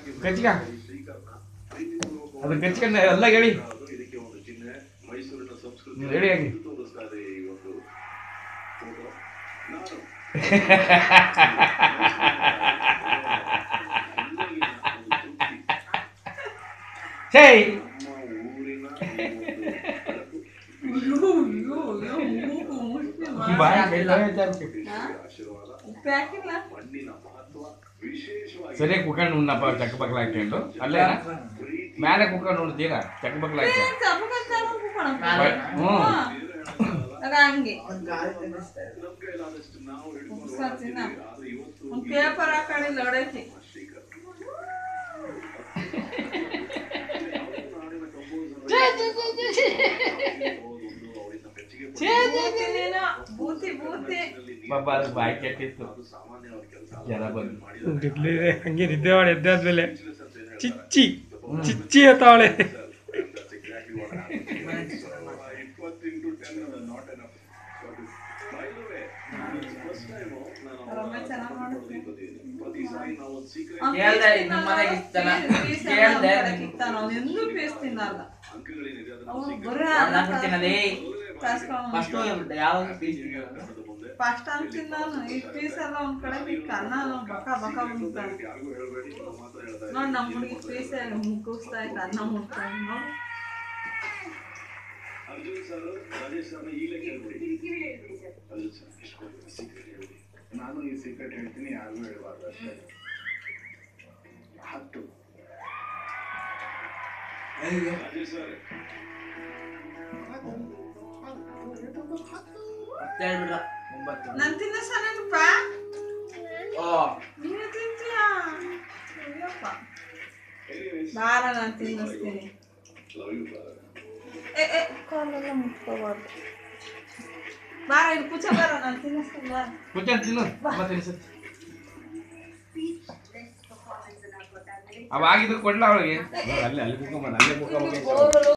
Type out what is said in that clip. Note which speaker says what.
Speaker 1: ಕಚ್ಕ ಅದು ಕಚ್ಕೊಂಡು ಎಲ್ಲ ಹೇಳಿ
Speaker 2: ಇದಕ್ಕೆ ಒಂದು ಚಿಹ್ನೆ ಮೈಸೂರಿನ ಸಂಸ್ಕೃತಿ
Speaker 1: ಹ್ಮ್, ಹೇಳಿ ಹಾಗೆ
Speaker 2: ತೋರಿಸ್ತಾ ಇದೆ ಈ ಒಂದು ಫೋಟೋ ನಾನು
Speaker 1: ಸೇ
Speaker 2: ನಮ್ಮ ಊರಿನ ಈ ಒಂದು
Speaker 3: ಅಯ್ಯೋ
Speaker 2: ಬೆಳಕು,
Speaker 3: ಅಯ್ಯೋ ಅಯ್ಯೋ ಮೂಗು ಮುಷ್ಟಿ
Speaker 1: ಬಾಯಿ
Speaker 3: ಮಾಡಿ.
Speaker 1: ಕೈ
Speaker 2: ಆಶೀರ್ವಾದ
Speaker 3: ಉಪ್ಪು ಹಾಕಿಲ್ಲ
Speaker 2: ಮಣ್ಣಿನ ಮಹತ್ವ ವಿಶೇಷವಾಗಿ
Speaker 1: ಸರಿಯಾಗಿ ಕುತ್ಕೊಂಡು ಉಣ್ಣಪ್ಪ ಚಕ್ಕ ಬಕ್ಲ ಹಾಕೊಂಡು ಅಲ್ಲೇ
Speaker 2: ಪ್ರೀತಿ
Speaker 1: ಮೇಲೆ ಕುತ್ಕೊಂಡು ಉಣ್ತೀರಾ ಚಕ್ಕ ಬಕ್ಲ ಹಾಕಿ
Speaker 3: ಏನ್ ಚಪ್ಪಕಚ್ಚಾರ ಉಪ್ಪುಕೊಳಪ್ಪ.
Speaker 1: ಹ್ಞೂ
Speaker 3: ಆಗ ಹಂಗೆ
Speaker 2: ನಮ್ಮ ಕೈಲಾದಷ್ಟು ನಾವು ಹಿಡ್ಕೊಂಡು
Speaker 3: ಉಪ್ಸಾರು ತಿನ್ನ.
Speaker 2: ಆದ್ರೆ ಇವತ್ತು
Speaker 3: ಒಂದ್ ಪೇಪರ್ ಹಾಕೊಂಡಿಲ್ಲ ಹೊಡೈತಿ
Speaker 2: ಶ್ರೀಕರ್ ನಾಡಿನ ಕಂಪೋಸರ್ ಅವರಿಂದ ಮೆಚ್ಚುಗೆ
Speaker 3: ಬೂತಿ ನೀನು ಬೂತಿ ಬೂತಿ
Speaker 1: ಪಾಪ ಅದು ಬಾಯಿ ಕೆಟ್ಟಿತ್ತು
Speaker 2: ಅದು ಸಾಮಾನ್ಯವಾದ ಕೆಲಸ
Speaker 1: ಜನ ಬಂದು
Speaker 4: ನಿದ್ದೆ ಹಂಗೆ ನಿದ್ದೆ ಮಾಡಿ ಎದ್ದಾದ್ಮೇಲೆ ಚಿಚ್ಚಿ ಚಿಚ್ಚಿ ಎತ್ತಾವಳೆ
Speaker 3: ರೊಕ್ಕ ಚೆನ್ನಾಗ್ ಮಾಡುತ್ತೆ.
Speaker 5: ಕೇಳ್ದೆ ನಿಮ್ ಮನೆಗೆ ಇತ್ತಲ್ಲ? ಕೇಳ್ದೆ ನಿಮ್-
Speaker 3: ನಾವು ಎಂದೂ ಪೀಸ್ ತಿನ್ನಲ್ಲ ಅವ್ನು ಬರೀ
Speaker 5: ಅನ್ನ ಕೊಡ್ತೀನಲ್ಲೇ
Speaker 3: ಕಾಸ್ಕೊಂಡ್
Speaker 5: ಫಸ್ಟ್ ಯಾವಾಗ ಪೀಸ್
Speaker 3: ಫಸ್ಟ್ ಅಂತ ತಿಂದಾನು ಈ ಪೀಸ್ ಎಲ್ಲ ಒಂದ್ ಕಡೆ ಬಿಟ್ಟು ಅನ್ನ ಬಕ ಬಕ ಮುಗ್ತಾನೆ ನೋಡ್ ನಮ್ ಹುಡುಗಿ ಪೀಸ್ ಮುಗಿಸ್ತಾ ಇತ್ತು ಅನ್ನ ಮುಗ್ತಾ ಇತ್ತು ನೋಡು
Speaker 2: ಅರ್ಜುನ್ ಸರ್ ರಾಜೇಶ್ ಸರ್ನ ಈಗಲೇ ಕೇಳ್ಬಿಡಿ ಅರ್ಜುನ್ ಸರ್ ಎಷ್ಟು ಸೀಕ್ರೆಟ್ ಹೇಳಿ
Speaker 6: ನಾನು ಈ ಸೀಕ್ರೆಟ್ ಹೇಳ್ತೀನಿ ಯಾರಿಗೂ ಹೇಳ್ಬಾರ್ದು ಅಷ್ಟೇ ಹತ್ತು
Speaker 2: ರಾಜೇಶ್ ಸರ್
Speaker 5: ಹೇಳ್ಬಿಡ್ಲ ಒಂಬತ್ತು
Speaker 3: ನನ್ ತಿನ್ನ ಸಣ್ಣಪ್ಪ
Speaker 5: ಓ
Speaker 3: ನೀನು ತಿಂತೀಯಾ ಅಯ್ಯಪ್ಪ
Speaker 2: ಎನಿವೇಸ್
Speaker 3: ಬಾರ ನಾನು ತಿನ್ನಿಸ್ತೀನಿ
Speaker 2: ಲವ್ ಯು ಬ್ರದರ್
Speaker 3: ಏ ಏ ಕಾಲೆಲ್ಲ ಮುಟ್ಕೋಬಾರ್ದು ಬಾರ ಇಲ್ಲಿ ಪೂಜೆ ಬಾರ ನಾನು ತಿನ್ನಿಸ್ತೀನಿ ಬಾರ
Speaker 1: ಕೂತ್ಕೊಂಡು ತಿನ್ನು ಮತ್ತೆ ಅನ್ಸುತ್ತೆ ಅವಾಗಿದ್ದು ಕೊಡ್ಲ ಅವಳಿಗೆ ಅಲ್ಲಿ ಅಲ್ಲಿ ಕುತ್ಕೊಂಬ ಅಲ್ಲೇ ಕುತ್ಕೊಂಬ